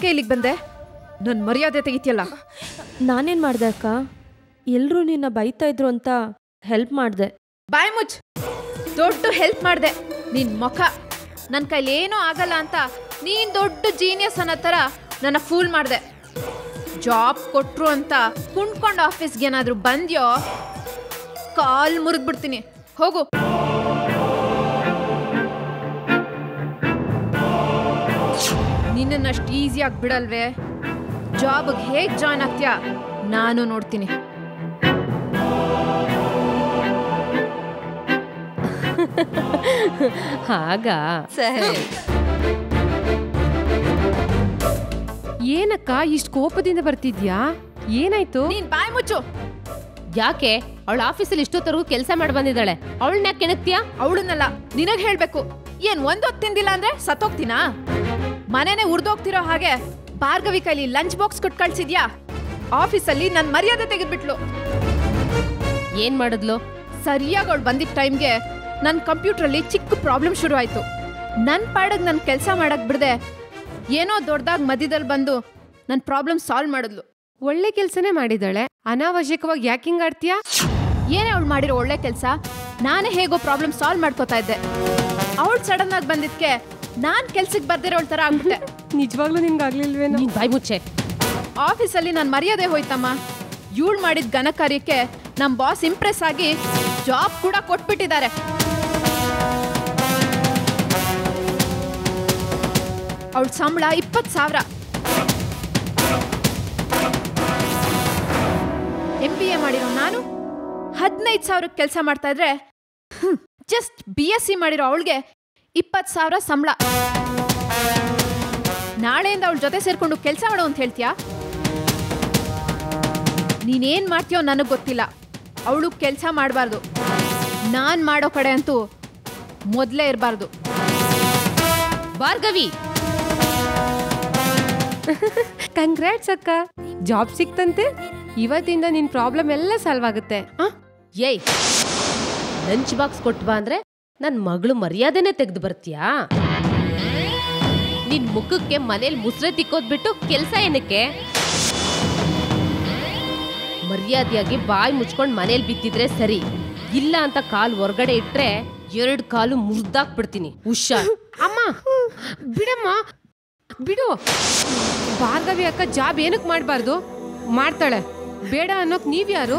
ಇಲ್ಲಿಗೆ ಬಂದೆ ನನ್ನ ಮರ್ಯಾದೆ ತೆಗಿತಿಯಲ್ಲ ನಾನೇನು ಮಾಡ್ದೆ ಅಕ್ಕ ಎಲ್ಲರೂ ನಿನ್ನ ಬೈತಾ ಇದ್ರು ಅಂತ ಹೆಲ್ಪ್ ಮಾಡಿದೆ ಬಾಯ್ ಮುಚ್ ದೊಡ್ಡ ಹೆಲ್ಪ್ ಮಾಡಿದೆ ನಿನ್ ಮುಖ ನನ್ನ ಕೈಲಿ ಏನೂ ಆಗಲ್ಲ ಅಂತ ನೀನ್ ದೊಡ್ಡ ಜೀನಿಯಸ್ ಅನ್ನೋ ಥರ ನನ್ನ ಫೂಲ್ ಮಾಡಿದೆ ಜಾಬ್ ಕೊಟ್ರು ಅಂತ ಕುಣ್ಕೊಂಡು ಆಫೀಸ್ಗೆ ಏನಾದರೂ ಬಂದ್ಯೋ ಕಾಲ್ ಮುರಿದ್ಬಿಡ್ತೀನಿ ಹೋಗು ನಿನ್ನನ್ನಷ್ಟು ಈಸಿಯಾಗಿ ಬಿಡಲ್ವೇ ಜಾಬ್ಗೆ ಹೇಗೆ ಜಾಯ್ನ್ ಆಗ್ತೀಯಾ ನಾನು ನೋಡ್ತೀನಿ ಹಾಗಾ ಸರಿ ಏನಕ್ಕ ಇಷ್ಟು ಕೋಪದಿಂದ ಬರ್ತಿದ್ಯಾ ಏನಾಯ್ತು ನೀನ್ ಬಾಯ್ ಮುಚ್ಚು ಯಾಕೆ ಅವಳ ಆಫೀಸಲ್ಲಿ ಇಷ್ಟೊತ್ತರೆಗೂ ಕೆಲಸ ಮಾಡಿ ಬಂದಿದ್ದಾಳೆ ಅವಳನ್ನ ಕೆಣಕ್ತಿಯಾ ಅವಳನ್ನಲ್ಲ ನಿನಗ್ ಹೇಳ್ಬೇಕು ಏನ್ ಒಂದೊತ್ತು ತಿಂದಿಲ್ಲ ಅಂದ್ರೆ ಸತ್ತೋಗ್ತೀನಾ ಮನೆನೆ ಉರ್ದೋಗ್ತಿರೋ ಹಾಗೆ ಭಾರ್ಗವಿ ಕೈಲಿ ಲಂಚ್ ಬಾಕ್ಸ್ ಕೊಟ್ಟು ಕಳ್ಸಿದ್ಯಾ ಆಫೀಸಲ್ಲಿ ನನ್ ಮರ್ಯಾದೆ ತೆಗೆದ್ಬಿಟ್ಲು ಏನ್ ಮಾಡಿದ್ಲು ಸರಿಯಾಗಿ ಅವಳು ಬಂದಿದ್ದ ಟೈಮ್ಗೆ ನನ್ನ ಕಂಪ್ಯೂಟ್ರಲ್ಲಿ ಚಿಕ್ಕ ಪ್ರಾಬ್ಲಮ್ ಶುರು ಆಯ್ತು ನನ್ನ ಪಾಡಗ್ ನನ್ ಕೆಲಸ ಮಾಡಕ್ ಬಿಡದೆ ಏನೋ ದೊಡ್ಡದಾಗಿ ಮಧ್ಯದಲ್ಲಿ ಬಂದು ನನ್ನ ಪ್ರಾಬ್ಲಮ್ ಸಾಲ್ವ್ ಮಾಡಿದ್ಲು ಒಳ್ಳೆ ಕೆಲ್ಸನೇ ಮಾಡಿದಾಳೆ ಅನಾವಶ್ಯಕವಾಗಿ ಯಾಕಿಂಗ್ ಆಡ್ತೀಯಾ ಏನೇ ಅವಳು ಮಾಡಿರೋ ಒಳ್ಳೆ ಕೆಲಸ ನಾನೇ ಹೇಗೋ ಪ್ರಾಬ್ಲಮ್ ಸಾಲ್ವ್ ಮಾಡ್ಕೋತಾ ಇದ್ದೆ ಅವಳು ಸಡನ್ ಆಗಿ ಬಂದಿದ್ಕೆ ನಾನ್ ಕೆಲ್ಸಕ್ಕೆ ಬರ್ದಿರೋಳ್ ತರ ಆಗ್ಬಿಟ್ಟೆ ನಿಜವಾಗ್ಲೂ ನಿನ್ಗಾಗ್ಲಿಲ್ವೇನೋ ನೀನ್ ಬಾಯ್ ಮುಚ್ಚೆ ಆಫೀಸಲ್ಲಿ ನನ್ನ ಮರ್ಯಾದೆ ಹೋಯ್ತಮ್ಮ ಇವಳು ಮಾಡಿದ ಘನ ಕಾರ್ಯಕ್ಕೆ ನಮ್ಮ ಬಾಸ್ ಇಂಪ್ರೆಸ್ ಆಗಿ ಜಾಬ್ ಕೂಡ ಕೊಟ್ಬಿಟ್ಟಿದ್ದಾರೆ ಅವಳ ಸಂಬಳ ಇಪ್ಪತ್ತು ಸಾವಿರ ಎಂ ಬಿ ಎ ಮಾಡಿರೋ ನಾನು ಹದಿನೈದು ಸಾವಿರಕ್ಕೆ ಕೆಲಸ ಮಾಡ್ತಾ ಇದ್ರೆ ಜಸ್ಟ್ ಬಿ ಎಸ್ ಸಿ ಮಾಡಿರೋ ಅವಳಿಗೆ ಇಪ್ಪತ್ತು ಸಾವಿರ ಸಂಬಳ ನಾಳೆಯಿಂದ ಅವಳ ಜೊತೆ ಸೇರ್ಕೊಂಡು ಕೆಲಸ ಮಾಡು ಅಂತ ಹೇಳ್ತೀಯಾ ನೀನೇನ್ ಮಾಡ್ತೀಯೋ ನನಗೆ ಗೊತ್ತಿಲ್ಲ ಅವಳು ಕೆಲಸ ಮಾಡಬಾರ್ದು ನಾನ್ ಮಾಡೋ ಕಡೆ ಅಂತೂ ಮೊದಲೇ ಇರಬಾರ್ದು ಭಾರ್ಗವಿ ಕಂಗ್ರಾಟ್ಸ್ ಅಕ್ಕ ಜಾಬ್ ಸಿಕ್ತಂತೆ ಇವತ್ತಿಂದ ನಿನ್ ಪ್ರಾಬ್ಲಮ್ ಎಲ್ಲ ಸಾಲ್ವ್ ಆಗುತ್ತೆ ಆ? ಏಯ್ ಲಂಚ್ ಬಾಕ್ಸ್ ಕೊಟ್ಟು ಬಾ ಅಂದ್ರೆ ನನ್ ಮಗಳು ಮರ್ಯಾದೆನೆ ತೆಗೆದು ಬರ್ತೀಯಾ ನಿನ್ ಮುಖಕ್ಕೆ ಮನೇಲಿ ಮುಸ್ರೆ ತಿಕ್ಕೋದ್ಬಿಟ್ಟು ಕೆಲ್ಸ ಏನಕ್ಕೆ ಮರ್ಯಾದೆಯಾಗಿ ಬಾಯಿ ಮುಚ್ಕೊಂಡ್ ಮನೇಲಿ ಬಿದ್ದಿದ್ರೆ ಸರಿ ಇಲ್ಲ ಅಂತ ಕಾಲ್ ಹೊರಗಡೆ ಇಟ್ರೆ ಎರಡ್ ಕಾಲು ಮುರ್ದಾಕ್ಬಿಡ್ತೀನಿ ಹುಷಾರ್ ಅಮ್ಮ ಬಿಡಮ್ಮ ಬಿಡು ಭಾರ್ಗವಿ ಅಕ್ಕ ಜಾಬ್ ಏನಕ್ ಮಾಡ್ಬಾರ್ದು ಮಾಡ್ತಾಳೆ ಬೇಡ ಅನ್ನೋಕ್ ನೀವ್ಯಾರು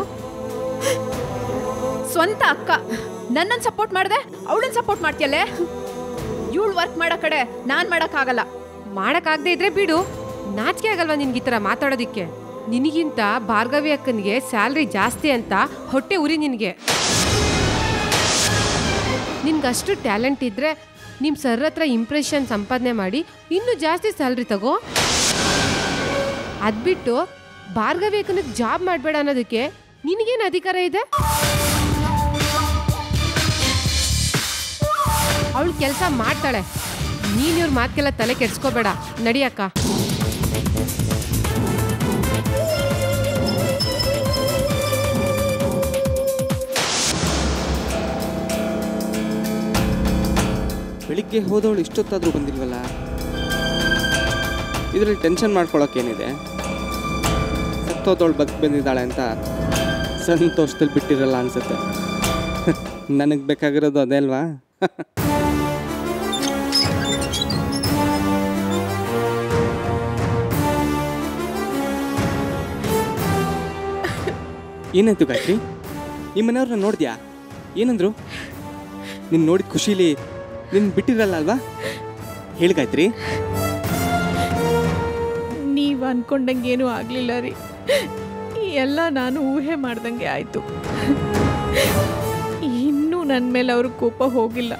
ಸ್ವಂತ ಅಕ್ಕ ನನ್ನನ್ನು ಸಪೋರ್ಟ್ ಮಾಡಿದೆ ಅವಳನ್ನ ಸಪೋರ್ಟ್ ಮಾಡ್ತೀಯಲ್ಲೇ ಇವಳು ವರ್ಕ್ ಮಾಡೋ ಕಡೆ ನಾನ್ ಮಾಡಕ್ಕಾಗಲ್ಲ ಮಾಡಕ್ಕಾಗದೆ ಇದ್ರೆ ಬಿಡು ನಾಚಿಕೆ ಆಗಲ್ವಾ ನಿನ್ಗೆ ಈ ಥರ ಮಾತಾಡೋದಿಕ್ಕೆ ನಿನಗಿಂತ ಭಾರ್ಗವಿ ಅಕ್ಕನಿಗೆ ಸ್ಯಾಲ್ರಿ ಜಾಸ್ತಿ ಅಂತ ಹೊಟ್ಟೆ ಉರಿ ನಿನಗೆ ನಿನ್ಗಷ್ಟು ಟ್ಯಾಲೆಂಟ್ ಇದ್ರೆ ನಿಮ್ಮ ಸರ್ ಹತ್ರ ಇಂಪ್ರೆಷನ್ ಸಂಪಾದನೆ ಮಾಡಿ ಇನ್ನೂ ಜಾಸ್ತಿ ಸ್ಯಾಲ್ರಿ ತಗೋ ಅದ್ಬಿಟ್ಟು ಭಾರ್ಗವಿ ಅಕ್ಕನಿಗೆ ಜಾಬ್ ಮಾಡಬೇಡ ಅನ್ನೋದಕ್ಕೆ ನಿನಗೇನು ಅಧಿಕಾರ ಇದೆ ಅವಳು ಕೆಲಸ ಮಾಡ್ತಾಳೆ ನೀನ್ ಇವ್ರ ಮಾತ್ಗೆಲ್ಲ ತಲೆ ಕೆಡ್ಸ್ಕೋಬೇಡ ನಡಿಯಕ್ಕ ಬೆಳಿಗ್ಗೆ ಹೋದವಳು ಇಷ್ಟೊತ್ತಾದರೂ ಬಂದಿಲ್ವಲ್ಲ ಇದರಲ್ಲಿ ಟೆನ್ಷನ್ ಮಾಡ್ಕೊಳಕ್ಕೇನಿದೆ ಸತ್ತೋದವಳು ಬದುಕು ಬಂದಿದ್ದಾಳೆ ಅಂತ ಸಂತೋಷದಲ್ಲಿ ಬಿಟ್ಟಿರಲ್ಲ ಅನ್ಸುತ್ತೆ ನನಗೆ ಬೇಕಾಗಿರೋದು ಅದೇ ಅಲ್ವಾ ಏನಾಯ್ತು ಗಾಯತ್ರಿ ನಿಮ್ಮ ಮನೆಯವ್ರನ್ನ ನೋಡಿದ್ಯಾ ಏನಂದ್ರು ನಿನ್ನ ನೋಡಿದ ಖುಷಿಲಿ ನಿನ್ನ ಬಿಟ್ಟಿರಲ್ಲ ಅಲ್ವಾ ಹೇಳಿ ಗಾಯತ್ರಿ ನೀವು ಅನ್ಕೊಂಡಂಗೇನೂ ಆಗಲಿಲ್ಲ ರೀ ಎಲ್ಲ ನಾನು ಊಹೆ ಮಾಡ್ದಂಗೆ ಆಯಿತು ಇನ್ನೂ ನನ್ನ ಮೇಲೆ ಅವ್ರ ಕೋಪ ಹೋಗಿಲ್ಲ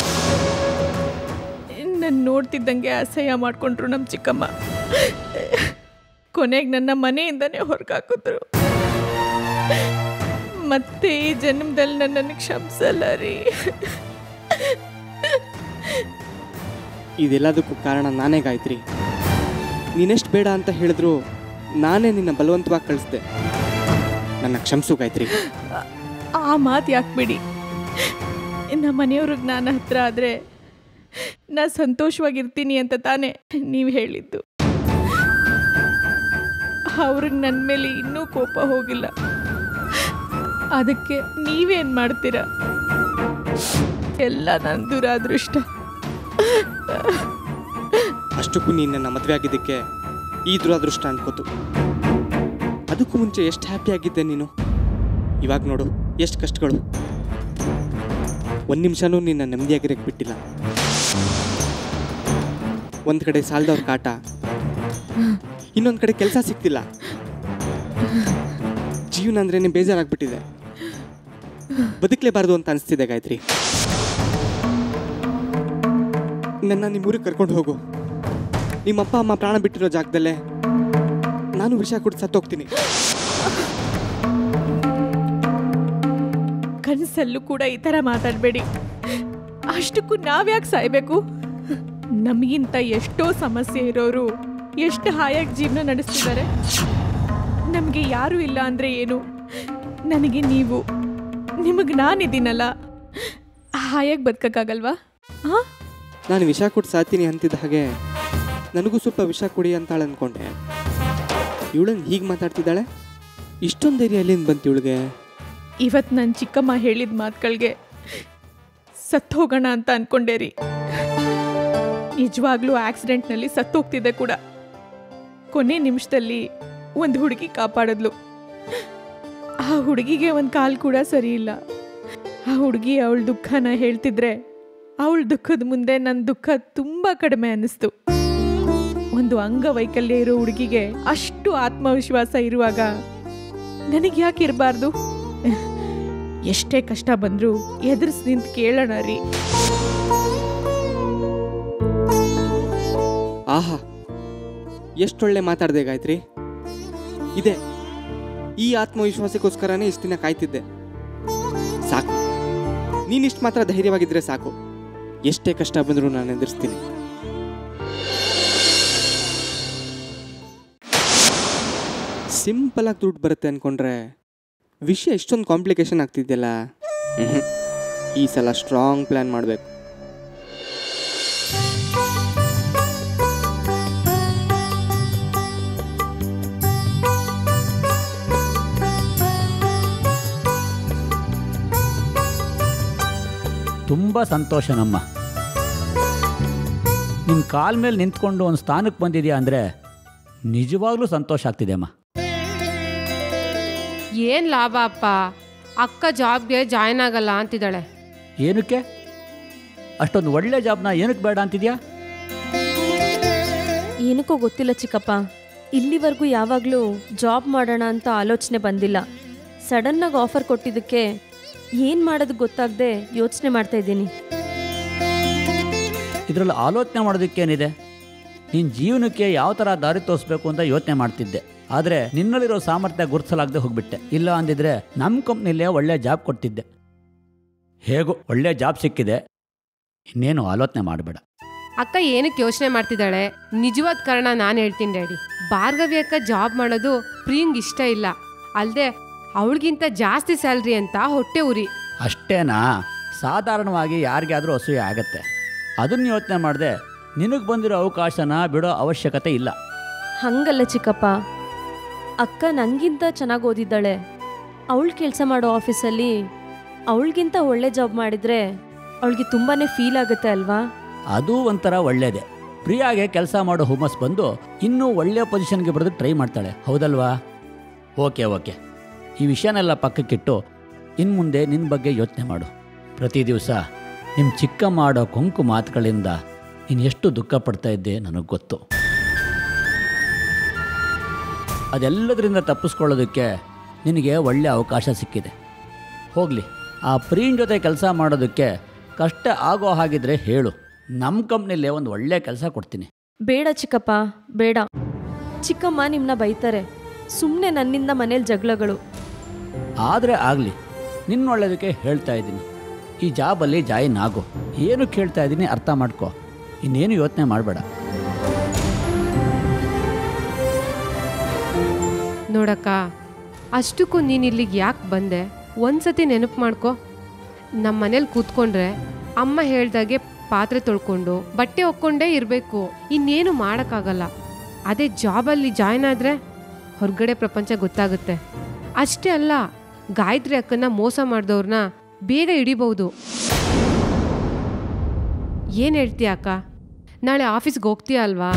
ನನ್ನ ನೋಡ್ತಿದ್ದಂಗೆ ಅಸಹ್ಯ ಮಾಡಿಕೊಂಡ್ರು ನಮ್ಮ ಚಿಕ್ಕಮ್ಮ ಕೊನೆಗೆ ನನ್ನ ಮನೆಯಿಂದನೇ ಹೊರಗಾಕಿದ್ರು ಮತ್ತೆ ಈ ಜನ್ಮದಲ್ಲಿ ನನ್ನನ್ನು ಕ್ಷಮಿಸಲ್ಲ ರೀ ಇದೆಲ್ಲದಕ್ಕೂ ಕಾರಣ ನಾನೇ ಗಾಯತ್ರಿ ನೀನೆಷ್ಟು ಬೇಡ ಅಂತ ಹೇಳಿದ್ರು ನಾನೇ ನಿನ್ನ ಬಲವಂತವಾಗಿ ಕಳಿಸ್ದೆ ನನ್ನ ಕ್ಷಮಿಸು ಗಾಯತ್ರಿ ಆ ಮಾತು ಯಾಕೆ ಬಿಡಿ ನಮ್ಮ ಮನೆಯವ್ರಿಗೆ ನಾನು ಹತ್ರ ಆದರೆ ನಾ ಸಂತೋಷವಾಗಿರ್ತೀನಿ ಅಂತ ತಾನೇ ನೀವು ಹೇಳಿದ್ದು ಅವ್ರಿಗೆ ನನ್ನ ಮೇಲೆ ಇನ್ನೂ ಕೋಪ ಹೋಗಿಲ್ಲ ಅದಕ್ಕೆ ನೀವೇನು ಮಾಡ್ತೀರಾ ಎಲ್ಲ ನನ್ನ ದುರಾದೃಷ್ಟ ಅಷ್ಟಕ್ಕೂ ನೀನು ನನ್ನ ಮದುವೆ ಆಗಿದ್ದಕ್ಕೆ ಈ ದುರಾದೃಷ್ಟ ಅನ್ಕೋತು ಅದಕ್ಕೂ ಮುಂಚೆ ಎಷ್ಟು ಹ್ಯಾಪಿ ಆಗಿದ್ದೆ ನೀನು ಇವಾಗ ನೋಡು ಎಷ್ಟು ಕಷ್ಟಗಳು ಒಂದು ನಿಮಿಷನೂ ನಿನ್ನ ನೆಮ್ಮದಿಯಾಗಿರಕ್ಕೆ ಬಿಟ್ಟಿಲ್ಲ ಒಂದು ಕಡೆ ಸಾಲದವ್ರ ಕಾಟ ಇನ್ನೊಂದು ಕಡೆ ಕೆಲಸ ಸಿಗ್ತಿಲ್ಲ ಜೀವನ ಅಂದ್ರೇನೆ ಬೇಜಾರಾಗ್ಬಿಟ್ಟಿದೆ ಬದುಕಲೇಬಾರ್ದು ಅಂತ ಅನಿಸ್ತಿದೆ ಗಾಯತ್ರಿ ನನ್ನ ನಿಮ್ಮೂರಿಗೆ ಕರ್ಕೊಂಡು ಹೋಗು ನಿಮ್ಮ ಅಪ್ಪ ಅಮ್ಮ ಪ್ರಾಣ ಬಿಟ್ಟಿರೋ ಜಾಗದಲ್ಲೇ ನಾನು ವಿಷ ಕೊಟ್ಟು ಸತ್ತೋಗ್ತೀನಿ ಕನಸಲ್ಲೂ ಕೂಡ ಈ ಥರ ಮಾತಾಡಬೇಡಿ ಅಷ್ಟಕ್ಕೂ ನಾವ್ಯಾಕೆ ಸಾಯ್ಬೇಕು ನಮಗಿಂತ ಎಷ್ಟೋ ಸಮಸ್ಯೆ ಇರೋರು ಎಷ್ಟು ಹಾಯಾಗಿ ಜೀವನ ನಡೆಸ್ತಿದ್ದಾರೆ ನಮಗೆ ಯಾರೂ ಇಲ್ಲ ಅಂದರೆ ಏನು ನನಗೆ ನೀವು ನಿಮಗೆ ನಾನಿದ್ದೀನಲ್ಲ ಹಾಯಾಗಿ ಬದುಕಕ್ಕಾಗಲ್ವಾ ಹಾಂ ನಾನು ವಿಷ ಕೊಟ್ಟು ಸಾತೀನಿ ಅಂತಿದ್ದ ಹಾಗೆ ನನಗೂ ಸ್ವಲ್ಪ ವಿಷ ಕೊಡಿ ಅಂತಾಳೆ ಅಂದ್ಕೊಂಡೆ ಇವಳನ್ನು ಹೀಗೆ ಮಾತಾಡ್ತಿದ್ದಾಳೆ ಇಷ್ಟೊಂದು ಧೈರ್ಯ ಎಲ್ಲಿಂದ ಬಂತು ಇವಳಿಗೆ ಇವತ್ತು ನನ್ನ ಚಿಕ್ಕಮ್ಮ ಹೇಳಿದ ಮಾತುಗಳಿಗೆ ಸತ್ತು ಹೋಗೋಣ ಅಂತ ಅನ್ಕೊಂಡೆ ರೀ ನಿಜವಾಗ್ಲೂ ಆಕ್ಸಿಡೆಂಟ್ನಲ್ಲಿ ಸತ್ತೋಗ್ತಿದ್ದೆ ಕೂಡ ಕೊನೆ ನಿಮಿಷದಲ್ಲಿ ಒಂದು ಹುಡುಗಿ ಕಾಪಾಡಿದ್ಲು ಆ ಹುಡುಗಿಗೆ ಒಂದು ಕಾಲು ಕೂಡ ಸರಿ ಇಲ್ಲ ಆ ಹುಡುಗಿ ಅವಳ ದುಃಖನ ಹೇಳ್ತಿದ್ರೆ ಅವಳ ದುಃಖದ ಮುಂದೆ ನನ್ನ ದುಃಖ ತುಂಬ ಕಡಿಮೆ ಅನ್ನಿಸ್ತು ಒಂದು ಅಂಗವೈಕಲ್ಯ ಇರೋ ಹುಡುಗಿಗೆ ಅಷ್ಟು ಆತ್ಮವಿಶ್ವಾಸ ಇರುವಾಗ ನನಗೆ ಯಾಕೆ ಇರಬಾರ್ದು ಎಷ್ಟೇ ಕಷ್ಟ ಬಂದರೂ ಎದುರಿಸಿ ನಿಂತು ಕೇಳೋಣ ರೀ ಆಹಾ ಎಷ್ಟೊಳ್ಳೆ ಮಾತಾಡಿದೆ ಗಾಯತ್ರಿ ಇದೆ ಈ ಆತ್ಮವಿಶ್ವಾಸಕ್ಕೋಸ್ಕರನೇ ಇಷ್ಟು ದಿನ ಕಾಯ್ತಿದ್ದೆ ಸಾಕು ನೀನಿಷ್ಟು ಮಾತ್ರ ಧೈರ್ಯವಾಗಿದ್ರೆ ಸಾಕು ಎಷ್ಟೇ ಕಷ್ಟ ಬಂದರೂ ನಾನು ಎದುರಿಸ್ತೀನಿ ಸಿಂಪಲ್ ಆಗಿ ದುಡ್ಡು ಬರುತ್ತೆ ಅನ್ಕೊಂಡ್ರೆ ವಿಷಯ ಇಷ್ಟೊಂದು ಕಾಂಪ್ಲಿಕೇಶನ್ ಆಗ್ತಿದೆಯಲ್ಲ ಮ್ಹೂ. ಈ ಸಲ ಸ್ಟ್ರಾಂಗ್ ಪ್ಲ್ಯಾನ್ ಮಾಡಬೇಕು ತುಂಬ ಸಂತೋಷನಮ್ಮ ನಿನ್ನ ಕಾಲ ಮೇಲೆ ನಿಂತ್ಕೊಂಡು ಒಂದು ಸ್ಥಾನಕ್ಕೆ ಬಂದಿದ್ಯಾ ಅಂದರೆ ನಿಜವಾಗ್ಲೂ ಸಂತೋಷ ಆಗ್ತಿದೆ ಅಮ್ಮ ಏನ್ ಲಾಭ ಅಪ್ಪ ಅಕ್ಕ ಜಾಬ್ಗೆ ಜಾಯ್ನ್ ಆಗಲ್ಲ ಅಂತಿದ್ದಾಳೆ ಏನಕ್ಕೆ ಅಷ್ಟೊಂದು ಒಳ್ಳೆ ಜಾಬ್ನ ಏನಕ್ಕೆ ಬೇಡ ಅಂತಿದ್ಯಾ ಏನಕ್ಕೋ ಗೊತ್ತಿಲ್ಲ ಚಿಕ್ಕಪ್ಪ ಇಲ್ಲಿವರೆಗೂ ಯಾವಾಗಲೂ ಜಾಬ್ ಮಾಡೋಣ ಅಂತ ಆಲೋಚನೆ ಬಂದಿಲ್ಲ ಸಡನ್ನಾಗಿ ಆಫರ್ ಕೊಟ್ಟಿದ್ದಕ್ಕೆ ಏನು ಮಾಡೋದು ಗೊತ್ತಾಗದೆ ಯೋಚನೆ ಮಾಡ್ತಾ ಇದ್ದೀನಿ ಇದರಲ್ಲಿ ಆಲೋಚನೆ ಮಾಡೋದಕ್ಕೇನಿದೆ ನಿನ್ನ ಜೀವನಕ್ಕೆ ಯಾವ ಥರ ದಾರಿ ತೋರಿಸ್ಬೇಕು ಅಂತ ಯೋಚನೆ ಮಾಡ್ತಿದ್ದೆ ಆದರೆ ನಿನ್ನಲ್ಲಿರೋ ಸಾಮರ್ಥ್ಯ ಗುರುತಿಸಲಾಗದೆ ಹೋಗ್ಬಿಟ್ಟೆ ಇಲ್ಲ ಅಂದಿದ್ರೆ ನಮ್ಮ ಕಂಪ್ನಿಲೇ ಒಳ್ಳೆ ಜಾಬ್ ಕೊಡ್ತಿದ್ದೆ ಹೇಗೋ ಒಳ್ಳೆ ಜಾಬ್ ಸಿಕ್ಕಿದೆ ಇನ್ನೇನು ಆಲೋಚನೆ ಮಾಡಬೇಡ ಅಕ್ಕ ಏನಕ್ಕೆ ಯೋಚನೆ ಮಾಡ್ತಿದ್ದಾಳೆ ನಿಜವಾದ ಕಾರಣ ನಾನು ಹೇಳ್ತೀನಿ ಡ್ಯಾಡಿ ಭಾರ್ಗವಿ ಅಕ್ಕ ಜಾಬ್ ಮಾಡೋದು ಪ್ರಿಯಂಗ್ ಇಷ್ಟ ಇಲ್ಲ ಅಲ್ಲದೆ ಅವಳಿಗಿಂತ ಜಾಸ್ತಿ ಸ್ಯಾಲ್ರಿ ಅಂತ ಹೊಟ್ಟೆ ಉರಿ ಅಷ್ಟೇನಾ ಸಾಧಾರಣವಾಗಿ ಯಾರಿಗಾದರೂ ಅಸೂಯೆ ಆಗತ್ತೆ ಅದನ್ನು ಯೋಚನೆ ಮಾಡದೆ ನಿನಗೆ ಬಂದಿರೋ ಅವಕಾಶನ ಬಿಡೋ ಅವಶ್ಯಕತೆ ಇಲ್ಲ ಹಂಗಲ್ಲ ಚಿಕ್ಕಪ್ಪ ಅಕ್ಕ ನನಗಿಂತ ಚೆನ್ನಾಗಿ ಓದಿದ್ದಾಳೆ ಅವಳು ಕೆಲಸ ಮಾಡೋ ಆಫೀಸಲ್ಲಿ ಅವಳಿಗಿಂತ ಒಳ್ಳೆ ಜಾಬ್ ಮಾಡಿದರೆ ಅವಳಿಗೆ ತುಂಬಾ ಫೀಲ್ ಆಗುತ್ತೆ ಅಲ್ವಾ ಅದು ಒಂಥರ ಒಳ್ಳೇದೆ ಪ್ರಿಯಾಗೆ ಕೆಲಸ ಮಾಡೋ ಹುಮ್ಮಸ್ ಬಂದು ಇನ್ನೂ ಒಳ್ಳೆಯ ಪೊಸಿಷನ್ಗೆ ಬರೋದಕ್ಕೆ ಟ್ರೈ ಮಾಡ್ತಾಳೆ ಹೌದಲ್ವಾ ಓಕೆ ಓಕೆ ಈ ವಿಷಯನೆಲ್ಲ ಪಕ್ಕಕ್ಕಿಟ್ಟು ಇನ್ನು ಮುಂದೆ ನಿನ್ನ ಬಗ್ಗೆ ಯೋಚನೆ ಮಾಡು ಪ್ರತಿ ದಿವಸ ನಿಮ್ಮ ಚಿಕ್ಕ ಮಾಡೋ ಕೊಂಕು ಮಾತುಗಳಿಂದ ನೀನು ಎಷ್ಟು ದುಃಖ ಪಡ್ತಾ ಇದ್ದೆ ನನಗೆ ಗೊತ್ತು ಅದೆಲ್ಲದರಿಂದ ತಪ್ಪಿಸ್ಕೊಳ್ಳೋದಕ್ಕೆ ನಿನಗೆ ಒಳ್ಳೆಯ ಅವಕಾಶ ಸಿಕ್ಕಿದೆ ಹೋಗಲಿ ಆ ಪ್ರೀನ್ ಜೊತೆ ಕೆಲಸ ಮಾಡೋದಕ್ಕೆ ಕಷ್ಟ ಆಗೋ ಹಾಗಿದ್ರೆ ಹೇಳು ನಮ್ಮ ಕಂಪ್ನಿಲೇ ಒಂದು ಒಳ್ಳೆಯ ಕೆಲಸ ಕೊಡ್ತೀನಿ ಬೇಡ ಚಿಕ್ಕಪ್ಪ ಬೇಡ ಚಿಕ್ಕಮ್ಮ ನಿಮ್ಮನ್ನ ಬೈತಾರೆ ಸುಮ್ಮನೆ ನನ್ನಿಂದ ಮನೇಲಿ ಜಗಳಗಳು ಆದರೆ ಆಗಲಿ ನಿನ್ನ ಒಳ್ಳೇದಕ್ಕೆ ಹೇಳ್ತಾ ಇದ್ದೀನಿ ಈ ಜಾಬಲ್ಲಿ ಜಾಯಿನ್ ಆಗು ಏನು ಕೇಳ್ತಾ ಇದ್ದೀನಿ ಅರ್ಥ ಮಾಡ್ಕೊ ಇನ್ನೇನು ಯೋಚನೆ ಮಾಡಬೇಡ ನೋಡಕ್ಕ ಅಷ್ಟಕ್ಕೂ ನೀನು ಇಲ್ಲಿಗೆ ಯಾಕೆ ಬಂದೆ ಒಂದ್ಸತಿ ನೆನಪು ಮಾಡ್ಕೊ ನಮ್ಮ ಮನೇಲಿ ಕೂತ್ಕೊಂಡ್ರೆ ಅಮ್ಮ ಹೇಳ್ದಾಗೆ ಪಾತ್ರೆ ತೊಳ್ಕೊಂಡು ಬಟ್ಟೆ ಒಕ್ಕೊಂಡೇ ಇರಬೇಕು ಇನ್ನೇನು ಮಾಡೋಕ್ಕಾಗಲ್ಲ ಅದೇ ಜಾಬಲ್ಲಿ ಜಾಯ್ನ್ ಆದರೆ ಹೊರಗಡೆ ಪ್ರಪಂಚ ಗೊತ್ತಾಗುತ್ತೆ ಅಷ್ಟೇ ಅಲ್ಲ ಗಾಯತ್ರಿ ಅಕ್ಕನ ಮೋಸ ಮಾಡಿದವ್ರನ್ನ ಬೇಗ ಹಿಡಿಬಹುದು ಏನು ಹೇಳ್ತೀಯ ಅಕ್ಕ ನಾಳೆ ಆಫೀಸ್ಗೆ ಹೋಗ್ತೀಯ ಅಲ್ವಾ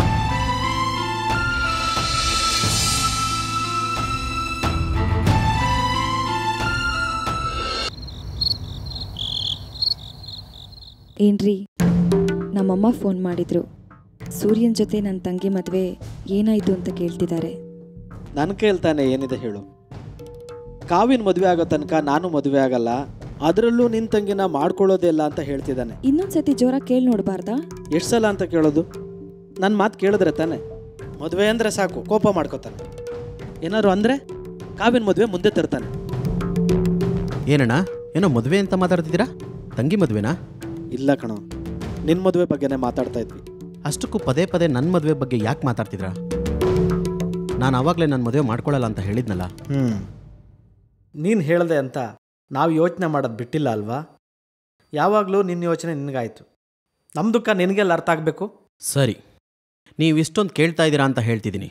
ಏನ್ರಿ ನಮ್ಮಮ್ಮ ಫೋನ್ ಮಾಡಿದ್ರು ಸೂರ್ಯನ ಜೊತೆ ನನ್ನ ತಂಗಿ ಮದುವೆ ಏನಾಯಿತು ಅಂತ ಕೇಳ್ತಿದ್ದಾರೆ ನನ್ನ ಕೇಳ್ತಾನೆ ಏನಿದೆ ಹೇಳು ಕಾವಿನ ಮದುವೆ ಆಗೋ ತನಕ ನಾನು ಮದುವೆ ಆಗಲ್ಲ ಅದರಲ್ಲೂ ನಿನ್ನ ತಂಗಿನ ಮಾಡ್ಕೊಳ್ಳೋದೇ ಇಲ್ಲ ಅಂತ ಹೇಳ್ತಿದ್ದಾನೆ ಇನ್ನೊಂದ್ಸತಿ ಜೋರ ಕೇಳಿ ನೋಡಬಾರ್ದಾ ಎಷ್ಟು ಸಲ ಅಂತ ಕೇಳೋದು ನನ್ನ ಮಾತು ಕೇಳಿದ್ರೆ ತಾನೆ ಮದುವೆ ಅಂದರೆ ಸಾಕು ಕೋಪ ಮಾಡ್ಕೋತಾನೆ ಏನಾದ್ರು ಅಂದರೆ ಕಾವಿನ ಮದುವೆ ಮುಂದೆ ತರ್ತಾನೆ ಏನಣ್ಣ ಏನೋ ಮದುವೆ ಅಂತ ಮಾತಾಡ್ತಿದ್ದೀರಾ ತಂಗಿ ಮದುವೆನಾ ಇಲ್ಲ ಕಣೋ ನಿನ್ನ ಮದುವೆ ಬಗ್ಗೆನೇ ಮಾತಾಡ್ತಾ ಇದ್ವಿ ಅಷ್ಟಕ್ಕೂ ಪದೇ ಪದೇ ನನ್ನ ಮದುವೆ ಬಗ್ಗೆ ಯಾಕೆ ಮಾತಾಡ್ತಿದ್ರಾ ನಾನು ಆವಾಗಲೇ ನನ್ನ ಮದುವೆ ಮಾಡ್ಕೊಳ್ಳಲ್ಲ ಅಂತ ಹೇಳಿದ್ನಲ್ಲ ಹ್ಞೂ ನೀನು ಹೇಳ್ದೆ ಅಂತ ನಾವು ಯೋಚನೆ ಮಾಡೋದು ಬಿಟ್ಟಿಲ್ಲ ಅಲ್ವಾ ಯಾವಾಗಲೂ ನಿನ್ನ ಯೋಚನೆ ನಿನಗಾಯ್ತು ನಮ್ಮ ದುಃಖ ನಿನಗೆಲ್ಲ ಅರ್ಥ ಆಗಬೇಕು ಸರಿ ನೀವು ಇಷ್ಟೊಂದು ಕೇಳ್ತಾ ಇದ್ದೀರಾ ಅಂತ ಹೇಳ್ತಿದ್ದೀನಿ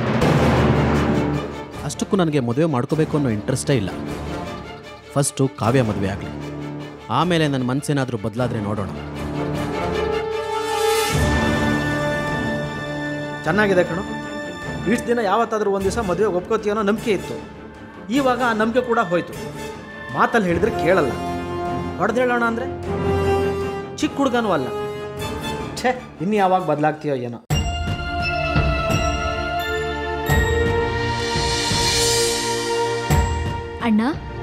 ಅಷ್ಟಕ್ಕೂ ನನಗೆ ಮದುವೆ ಮಾಡ್ಕೋಬೇಕು ಅನ್ನೋ ಇಂಟ್ರೆಸ್ಟೇ ಇಲ್ಲ ಫಸ್ಟು ಕಾವ್ಯ ಮದುವೆ ಆಗಲಿ ಆಮೇಲೆ ನನ್ನ ಮನಸ್ಸೇನಾದರೂ ಬದಲಾದರೆ ನೋಡೋಣ ಚೆನ್ನಾಗಿದೆ ಕಣೋ ಇಷ್ಟು ದಿನ ಯಾವತ್ತಾದರೂ ಒಂದು ದಿವಸ ಮದುವೆ ಒಪ್ಕೋತೀಯ ಅನ್ನೋ ನಂಬಿಕೆ ಇತ್ತು ಇವಾಗ ಆ ನಂಬಿಕೆ ಕೂಡ ಹೋಯ್ತು ಮಾತಲ್ಲಿ ಹೇಳಿದ್ರೆ ಕೇಳಲ್ಲ ಹೊಡೆದು ಹೇಳೋಣ ಅಂದರೆ ಚಿಕ್ಕ ಹುಡುಗನೂ ಅಲ್ಲ ಛೇ ಇನ್ನು ಯಾವಾಗ ಬದಲಾಗ್ತೀಯೋ ಏನೋ ಅಣ್ಣ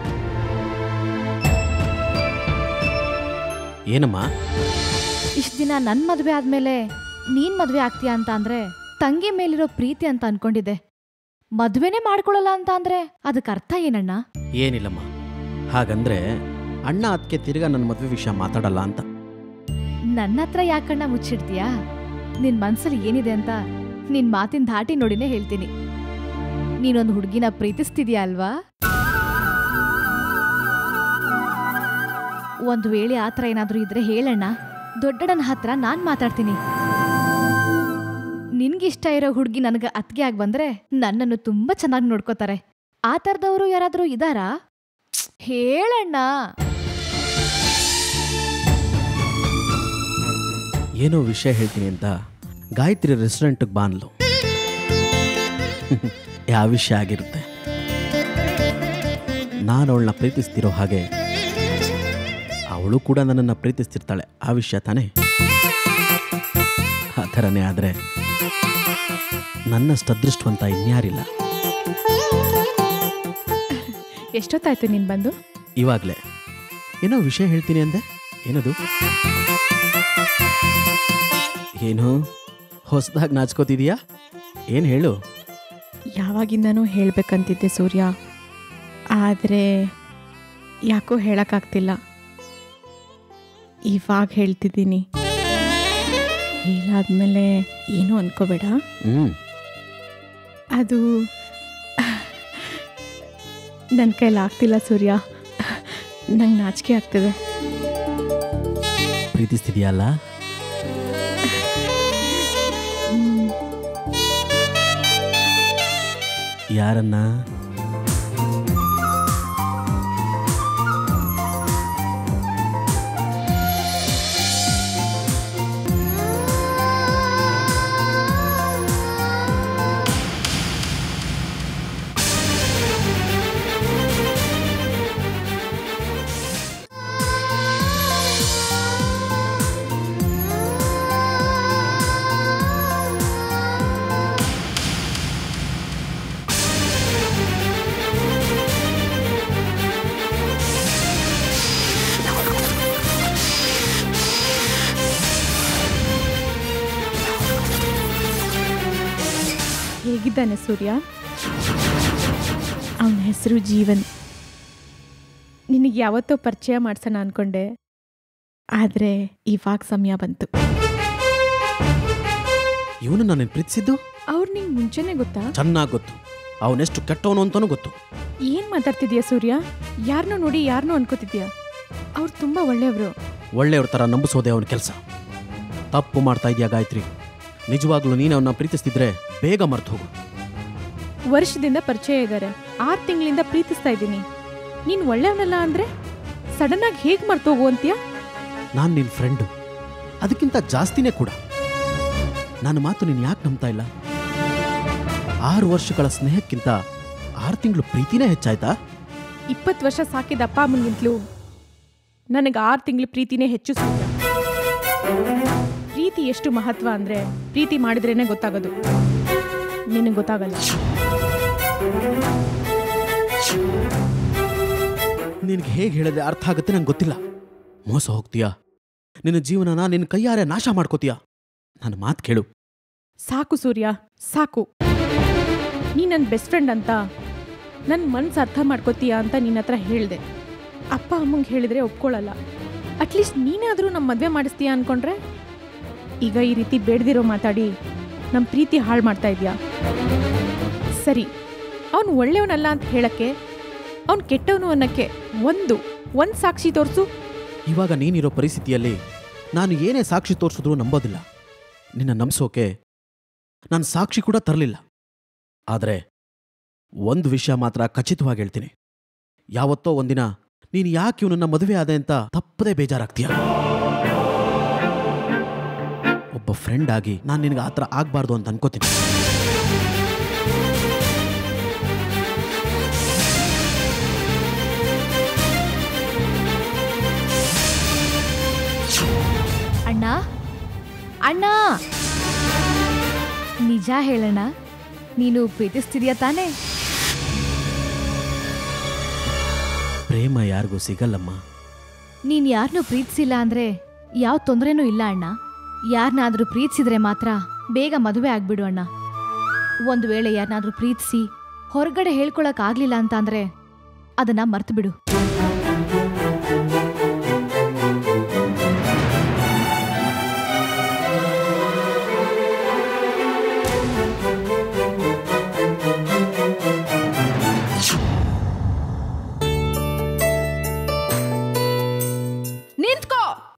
ಏನಮ್ಮ ಇಷ್ಟು ದಿನ ನನ್ನ ಮದುವೆ ಆದ್ಮೇಲೆ ನೀನ್ ಮದುವೆ ಆಗ್ತೀಯ ಅಂತ ಅಂದ್ರೆ ತಂಗಿ ಮೇಲಿರೋ ಪ್ರೀತಿ ಅಂತ ಅನ್ಕೊಂಡಿದ್ದೆ ಮದುವೆನೇ ಮಾಡ್ಕೊಳ್ಳಲ್ಲ ಅಂತ ಅಂದ್ರೆ ಅದಕ್ಕೆ ಅರ್ಥ ಏನಣ್ಣ ಏನಿಲ್ಲಮ್ಮ ಹಾಗಂದ್ರೆ ಅಣ್ಣ ಅದಕ್ಕೆ ತಿರ್ಗಾ ನನ್ನ ಮದುವೆ ವಿಷಯ ಮಾತಾಡಲ್ಲ ಅಂತ ನನ್ನ ಹತ್ರ ಯಾಕಣ್ಣ ಮುಚ್ಚಿಡ್ತೀಯಾ ನಿನ್ ಮನ್ಸಲ್ಲಿ ಏನಿದೆ ಅಂತ ನಿನ್ ಮಾತಿನ ಧಾಟಿ ನೋಡಿನೇ ಹೇಳ್ತೀನಿ ನೀನೊಂದು ಹುಡುಗಿನ ಪ್ರೀತಿಸ್ತಿದ್ಯಾ ಅಲ್ವಾ ಒಂದು ವೇಳೆ ಆ ಥರ ಏನಾದರೂ ಇದ್ರೆ ಹೇಳಣ್ಣ ದೊಡ್ಡಣ್ಣನ ಹತ್ರ ನಾನು ಮಾತಾಡ್ತೀನಿ ನಿನ್ಗಿಷ್ಟ ಇರೋ ಹುಡುಗಿ ನನಗೆ ಅತ್ಗೆ ಆಗಿ ಬಂದ್ರೆ ನನ್ನನ್ನು ತುಂಬಾ ಚೆನ್ನಾಗಿ ನೋಡ್ಕೋತಾರೆ ಆ ಥರದವರು ಯಾರಾದರೂ ಇದಾರಾ ಹೇಳಣ್ಣ ಏನೋ ವಿಷಯ ಹೇಳ್ತೀನಿ ಅಂತ ಗಾಯತ್ರಿ ರೆಸ್ಟೋರೆಂಟ್ಗೆ ಬಾನ್ಲು ಯಾವ ವಿಷಯ ಆಗಿರುತ್ತೆ ನಾನು ಅವಳನ್ನ ಪ್ರೀತಿಸ್ತಿರೋ ಹಾಗೆ ಅವಳು ಕೂಡ ನನ್ನನ್ನು ಪ್ರೀತಿಸ್ತಿರ್ತಾಳೆ ಆ ವಿಷಯ ತಾನೇ ಆ ಥರನೇ ಆದರೆ ನನ್ನಷ್ಟು ಅದೃಷ್ಟವಂತ ಇನ್ಯಾರಿಲ್ಲ ಎಷ್ಟೊತ್ತಾಯ್ತು ನೀನು ಬಂದು ಇವಾಗಲೇ ಏನೋ ವಿಷಯ ಹೇಳ್ತೀನಿ ಅಂದೆ ಏನದು ಏನು ಹೊಸದಾಗಿ ನಾಚ್ಕೋತಿದೀಯಾ ಏನು ಹೇಳು ಯಾವಾಗಿಂದನೂ ಹೇಳಬೇಕಂತಿದ್ದೆ ಸೂರ್ಯ ಆದರೆ ಯಾಕೋ ಹೇಳೋಕ್ಕಾಗ್ತಿಲ್ಲ ಇವಾಗ ಹೇಳ್ತಿದ್ದೀನಿ ಹೇಳಾದ್ಮೇಲೆ ಏನೂ ಅನ್ಕೋಬೇಡ ಹ್ಞೂ ಅದು ನನ್ನ ಕೈಲಿ ಆಗ್ತಿಲ್ಲ ಸೂರ್ಯ ನಂಗೆ ನಾಚಿಕೆ ಆಗ್ತಿದೆ ಪ್ರೀತಿಸ್ತಿದೀಯಲ್ಲ ಹ್ಮ್. ಯಾರನ್ನ ಹೇಗಿದ್ದಾನೆ ಸೂರ್ಯ ಅವನ ಹೆಸರು ಜೀವನ್ ನಿನಗೆ ಯಾವತ್ತೋ ಪರಿಚಯ ಮಾಡ್ಸೋಣ ಅನ್ಕೊಂಡೆ ಆದರೆ ಇವಾಗ ಸಮಯ ಬಂತು ಇವನು ನಾನು ಪ್ರೀತಿಸಿದ್ದು ಅವ್ರು ನಿಂಗೆ ಮುಂಚೆನೇ ಗೊತ್ತಾ ಚೆನ್ನಾಗಿ ಗೊತ್ತು ಅವನೆಷ್ಟು ಕೆಟ್ಟವನು ಅಂತಲೂ ಗೊತ್ತು ಏನು ಮಾತಾಡ್ತಿದ್ಯಾ ಸೂರ್ಯ ಯಾರನ್ನೂ ನೋಡಿ ಯಾರನ್ನೂ ಅನ್ಕೋತಿದ್ಯಾ ಅವ್ರು ತುಂಬ ಒಳ್ಳೆಯವರು ಒಳ್ಳೆಯವ್ರ ಥರ ನಂಬಿಸೋದೆ ಅವನ ಕೆಲಸ ತಪ್ಪು ಮಾಡ್ತಾ ಇದೆಯಾ ಗಾಯತ್ರಿ ನಿಜವಾಗ್ಲೂ ನೀನು ಅವನ್ನ ಪ್ರೀತಿಸ್ತಿದ್ರೆ ಬೇಗ ಮರ್ತು ಹೋಗು ವರ್ಷದಿಂದ ಪರಿಚಯ ಇದ್ದಾರೆ ಆರು ತಿಂಗಳಿಂದ ಪ್ರೀತಿಸ್ತಾ ಇದ್ದೀನಿ ನೀನು ಒಳ್ಳೆಯವನಲ್ಲ ಅಂದರೆ ಸಡನ್ನಾಗಿ ಹೇಗೆ ಮರ್ತೋಗು ಅಂತೀಯ ನಾನು ನಿನ್ನ ಫ್ರೆಂಡು ಅದಕ್ಕಿಂತ ಜಾಸ್ತಿನೇ ಕೂಡ ನನ್ನ ಮಾತು ನೀನು ಯಾಕೆ ನಂಬ್ತಾ ಇಲ್ಲ ಆರು ವರ್ಷಗಳ ಸ್ನೇಹಕ್ಕಿಂತ ಆರು ತಿಂಗಳು ಪ್ರೀತಿನೇ ಹೆಚ್ಚಾಯ್ತಾ ಇಪ್ಪತ್ತು ವರ್ಷ ಸಾಕಿದ ಅಪ್ಪ ಅಮ್ಮನಿಗಿಂತಲೂ ನನಗೆ ಆರು ತಿಂಗಳ ಪ್ರೀತಿನೇ ಹೆಚ್ಚು ಸಾಧ್ಯ ಪ್ರೀತಿ ಎಷ್ಟು ಮಹತ್ವ ಅಂದರೆ ಪ್ರೀತಿ ಮಾಡಿದ್ರೇನೆ ಗೊತ್ತಾಗೋದು ನಿನಗೆ ಗೊತ್ತಾಗಲ್ಲ ನಿನಗೆ ಹೇಗೆ ಹೇಳಿದ್ರೆ ಅರ್ಥ ಆಗುತ್ತೆ ನಂಗೆ ಗೊತ್ತಿಲ್ಲ ಮೋಸ ಹೋಗ್ತೀಯಾ ನಿನ್ನ ಜೀವನನ ನಿನ್ನ ಕೈಯಾರೆ ನಾಶ ಮಾಡ್ಕೋತೀಯಾ ನನ್ನ ಮಾತು ಕೇಳು ಸಾಕು ಸೂರ್ಯ ಸಾಕು ನೀ ನನ್ನ ಬೆಸ್ಟ್ ಫ್ರೆಂಡ್ ಅಂತ ನನ್ನ ಮನ್ಸು ಅರ್ಥ ಮಾಡ್ಕೋತೀಯಾ ಅಂತ ನಿನ್ನ ಹತ್ರ ಹೇಳಿದೆ ಅಪ್ಪ ಅಮ್ಮಂಗೆ ಹೇಳಿದ್ರೆ ಒಪ್ಕೊಳ್ಳಲ್ಲ ಅಟ್ಲೀಸ್ಟ್ ನೀನಾದರೂ ನಮ್ಮ ಮದುವೆ ಮಾಡಿಸ್ತೀಯಾ ಅನ್ಕೊಂಡ್ರೆ ಈಗ ಈ ರೀತಿ ಬೇಡ್ದಿರೋ ಮಾತಾಡಿ ನಮ್ಮ ಪ್ರೀತಿ ಹಾಳು ಮಾಡ್ತಾ ಇದೆಯಾ ಸರಿ ಅವನು ಒಳ್ಳೆಯವನಲ್ಲ ಅಂತ ಹೇಳಕ್ಕೆ ಅವನು ಕೆಟ್ಟವನು ಅನ್ನಕ್ಕೆ ಒಂದು ಒಂದು ಸಾಕ್ಷಿ ತೋರಿಸು ಇವಾಗ ನೀನಿರೋ ಪರಿಸ್ಥಿತಿಯಲ್ಲಿ ನಾನು ಏನೇ ಸಾಕ್ಷಿ ತೋರಿಸಿದ್ರೂ ನಂಬೋದಿಲ್ಲ ನಿನ್ನ ನಂಬಿಸೋಕೆ ನಾನು ಸಾಕ್ಷಿ ಕೂಡ ತರಲಿಲ್ಲ ಆದರೆ ಒಂದು ವಿಷಯ ಮಾತ್ರ ಖಚಿತವಾಗಿ ಹೇಳ್ತೀನಿ ಯಾವತ್ತೋ ಒಂದಿನ ನೀನು ಯಾಕೆ ಇವನನ್ನ ಮದುವೆ ಆದೆ ಅಂತ ತಪ್ಪದೇ ಬೇಜಾರಾಗ್ತೀಯ ಒಬ್ಬ ಫ್ರೆಂಡ್ ಆಗಿ ನಾನು ನಿನಗೆ ಆ ಥರ ಆಗಬಾರ್ದು ಅಂತ ಅನ್ಕೋತೀನಿ ಅಣ್ಣ ಅಣ್ಣ ನಿಜ ಹೇಳಣ್ಣ ನೀನು ಪ್ರೀತಿಸ್ತಿದ್ಯಾ ತಾನೇ ಪ್ರೇಮ ಯಾರಿಗೂ ಸಿಗಲ್ಲಮ್ಮ ನೀನ್ ಯಾರನ್ನೂ ಪ್ರೀತಿಸಿಲ್ಲ ಅಂದ್ರೆ ಯಾವ ತೊಂದರೆನೂ ಇಲ್ಲ ಅಣ್ಣ ಯಾರನ್ನಾದ್ರೂ ಪ್ರೀತಿಸಿದ್ರೆ ಮಾತ್ರ ಬೇಗ ಮದುವೆ ಆಗ್ಬಿಡು ಅಣ್ಣ ಒಂದು ವೇಳೆ ಯಾರನ್ನಾದ್ರೂ ಪ್ರೀತಿಸಿ ಹೊರಗಡೆ ಹೇಳ್ಕೊಳಕ್ ಆಗ್ಲಿಲ್ಲ ಅಂತ ಅಂದ್ರೆ ಅದನ್ನ ಮರ್ತು ಬಿಡು ನಿಂತ್ಕೋ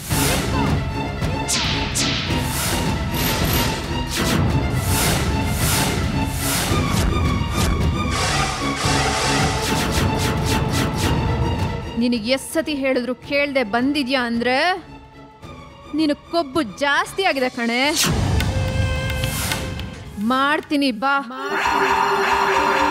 ನಿನಗೆ ಎಷ್ಟ್ ಸತಿ ಹೇಳಿದ್ರು ಕೇಳ್ದೆ ಬಂದಿದ್ಯಾ ಅಂದ್ರೆ ನೀನು ಕೊಬ್ಬು ಜಾಸ್ತಿ ಆಗಿದೆ ಕಣೆ ಮಾಡ್ತೀನಿ ಬಾ